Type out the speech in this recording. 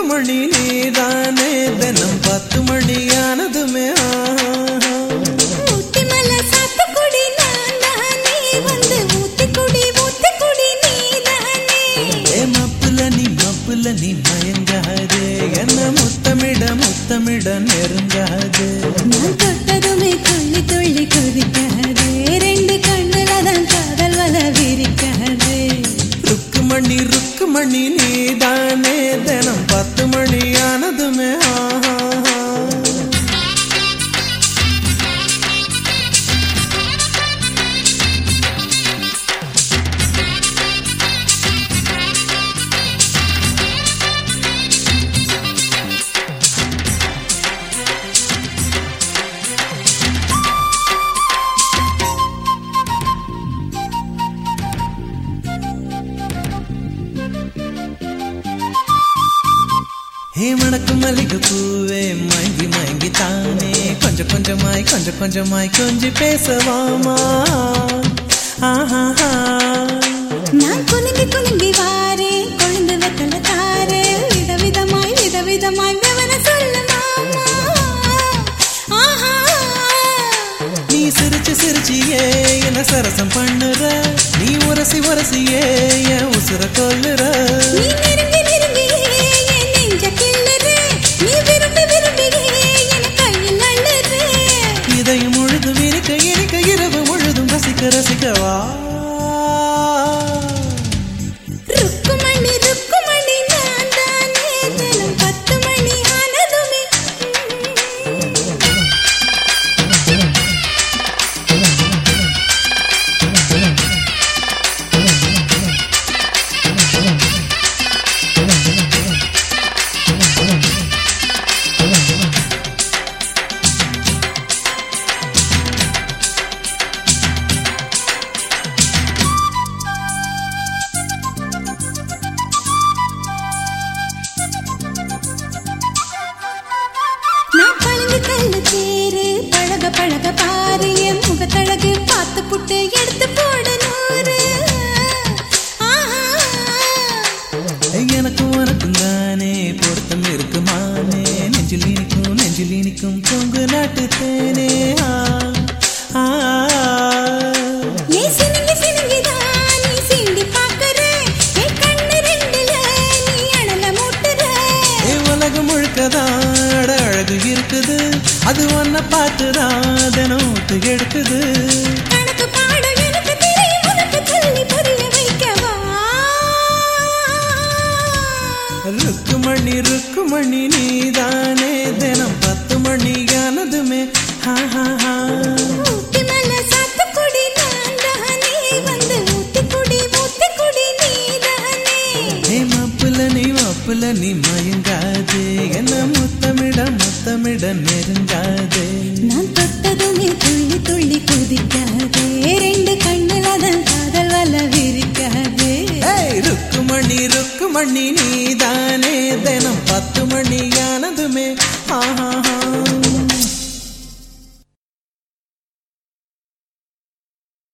ருக்குமணி நீதானே தினம் பத்து மணியானதுமே ஆஹா. ஊட்டிமல சாத்துக்குடி நான் தானே வந்து ஊத்திக்குடி ஊத்திக்குடி நீதானே ஏ மப்புல நீ மப்புல நீ மயங்காதே என்ன முத்தமிட முத்தமிட நெருங்காதே நான் தொட்டதுமே துள்ளி துள்ளி குதிக்காதே ரெண்டு கண்ணுல தான் காதல் வல விரிக்காதே ருக்குமணி ருக்குமணி நீதானே தினம் பத்து மணியானதுமே ஆஹா. ஹே மணக்கும் மல்லிகை பூவே மயங்கி மயங்கி தானே கொஞ்சம் கொஞ்சமாய் கொஞ்சம் கொஞ்சமாய் கொஞ்சி பேசவாமா ஆஹா நான் குலுங்கி குலுங்கி வாரே கொழுந்து வெத்தல தாரே விதவிதமாய் விதவிதமாய் விவர சொல்லு மாமா ஆஹா நீ சிரிச்சு சிரிச்சியே என்ன சரசம் பண்ணுற நீ உரசி உரசியே என் உசுர கொல்லுற நீ நெருங்கி நெருங்கி என் நெஞ்ச கிள்ளுறே நீ விரும்பி விரும்பி என் கையில் அள்ளுறே இதயம் முழுதும் இனிக்க இனிக்க இரவு முழுதும் ரசிக்க ரசிக்கவா ருக்குமணி ருக்குமணி நான் தானே தினம் பத்து மணி ஆனதுமே நான் பழங்கு கல்லு தேரு பழக பழக பாரு என் முகத்தழகு பார்த்து புட்டு எடுத்து போட நூறு ஆஹா எனக்கும் உனக்கும் தானே பொருத்தம் இருக்குமானே நெஞ்சில் இனிக்கும் நெஞ்சில் இனிக்கும் பொங்கு நாட்டு தேனே ஆ, ஆ, ஏ சினுங்கி சினுங்கிதான் நீ சீண்டி பார்க்கற என் கண்ணு ரெண்டுல நீ அனல மூட்டுற ஏ உலகம் முழுக்கதான் அட அழகு இருக்குது அது ஒன்ன பார்த்துதான் தினம் ஊத்து எடுக்குது கணக்கு பாட எனக்கு தெரியும் உனக்கு சொல்லி புரிய வைக்கவா ருக்குமணி ருக்குமணி நீதானே தினம் பத்து மணியானதுமே ஹா ஹா ஹா ஊட்டி மல சாத்துக்குடி நான் தானே வந்து ஊத்திக்குடி ஊத்திக்குடி நீ தானே ஏ மாப்புல நீ மாப்புல நீ மயங்காதே என்ன முத்தமிட முத்தமிட நெருங்காதே நான் தொட்டதுமே துள்ளி துள்ளி குதிக்காதே ரெண்டு கண்ணுல தான் காதல் வல விரிக்காதே ஏய் ருக்குமணி ருக்குமணி நீதான்